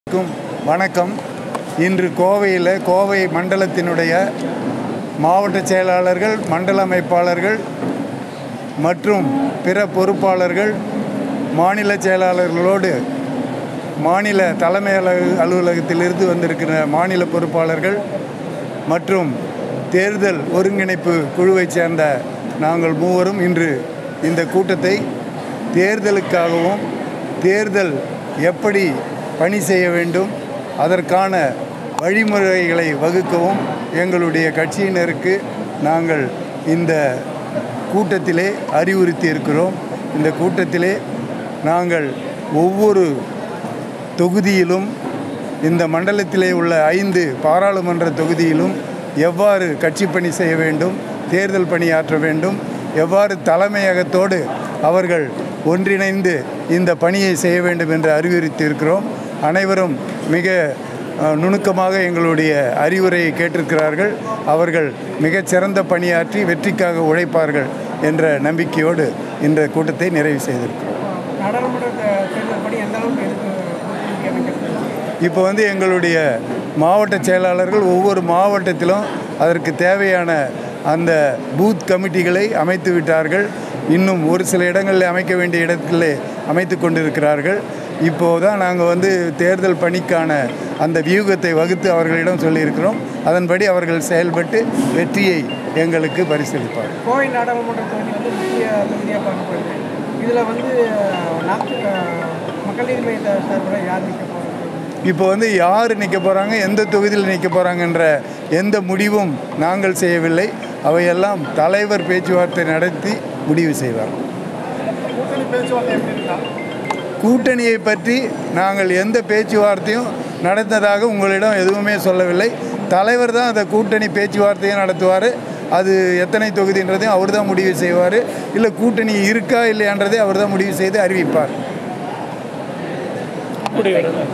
அனைவருக்கும் வணக்கம் இன்று கோவையில் கோவை மண்டலத்தினுடைய மாவட்ட செயலாளர்கள் மண்டல அமைப்பாளர்கள் மற்றும் பிற பொறுப்பாளர்கள் மாநில செயலாளர்களோடு மாநில தலைமை அலுவல- அலுவலகத்திலிருந்து வந்திருக்கிற மாநில பொறுப்பாளர்கள் மற்றும் தேர்தல் ஒருங்கிணைப்பு குழுவைச் சேர்ந்த நாங்கள் மூவரும் இன்று இந்த கூட்டத்தை தேர்தலுக்காகவும் தேர்தல் எப்படி பணி செய்ய வேண்டும் அதற்கான வழிமுறைகளை வகுக்கவும் எங்களுடைய கட்சியினருக்கு நாங்கள் இந்த கூட்டத்திலே அறிவுறுத்தி இருக்கிறோம் இந்த கூட்டத்திலே நாங்கள் ஒவ்வொரு தொகுதியிலும் இந்த மண்டலத்திலே உள்ள ஐந்து பாராளுமன்ற தொகுதியிலும் எவ்வாறு கட்சி பணி செய்ய வேண்டும் தேர்தல் பணியாற்ற வேண்டும் எவ்வாறு தலைமையகத்தோடு அவர்கள் ஒன்றிணைந்து இந்த பணியை செய்ய வேண்டும் என்று அறிவுறுத்தி இருக்கிறோம் அனைவரும் மிக அஹ், நுணுக்கமாக எங்களுடைய அறிவுரையை கேட்டிருக்கிறார்கள் அவர்கள் மிகச்சிறந்த பணியாற்றி வெற்றிக்காக உழைப்பார்கள் என்ற நம்பிக்கையோடு இந்த கூட்டத்தை நிறைவு செய்திருக்கிறோம் நாடாளுமன்ற தே- தேர்தல் படி எந்த அளவுக்கு எதுக்கு ஊக்குவிக்க அமைக்கிறது இப்போ வந்து எங்களுடைய மாவட்ட செயலாளர்கள் ஒவ்வொரு மாவட்டத்திலும் அதற்கு தேவையான அந்த பூத் கமிட்டிகளை அமைத்து விட்டார்கள் இன்னும் ஒரு சில இடங்களில் அமைக்க வேண்டிய இடத்திலே அமைத்து கொண்டிருக்கிறார்கள் இப்போது தான் நாங்கள் வந்து தேர்தல் பணிக்கான அந்த வியூகத்தை வகுத்து அவர்களிடம் சொல்லியிருக்கிறோம் அதன்படி அவர்கள் செயல்பட்டு வெற்றியை எங்களுக்கு பரிசீலிப்பார்கள் கோவை நாடாளுமன்ற தொகுதி வந்து முக்கிய தொகுதியாக பார்க்கப்படுது இதில் வந்து நாட்டு மக்கள் நீதி மையத்தை சார்பில் யார் நிற்க போகிறது இப்போ வந்து யார் நிற்க போகிறாங்க எந்த தொகுதியில் நிற்க போகிறாங்கன்ற எந்த முடிவும் நாங்கள் செய்யவில்லை அவையெல்லாம் தலைவர் பேச்சுவார்த்தை நடத்தி முடிவு செய்வார் கூட்டணி பேச்சுவார்த்தை எப்படி இருக்கா கூட்டணியை பற்றி நாங்கள் எந்த பேச்சுவார்த்தையும் நடந்ததாக உங்களிடம் எதுவுமே சொல்லவில்லை தலைவர் தான் அந்த கூட்டணி பேச்சுவார்த்தையும் நடத்துவார் அது எத்தனை தொகுதின்றதையும் அவர் தான் முடிவு செய்வார் இல்லை கூட்டணி இருக்கா இல்லையான்றதை அவர் தான் முடிவு செய்து அறிவிப்பார்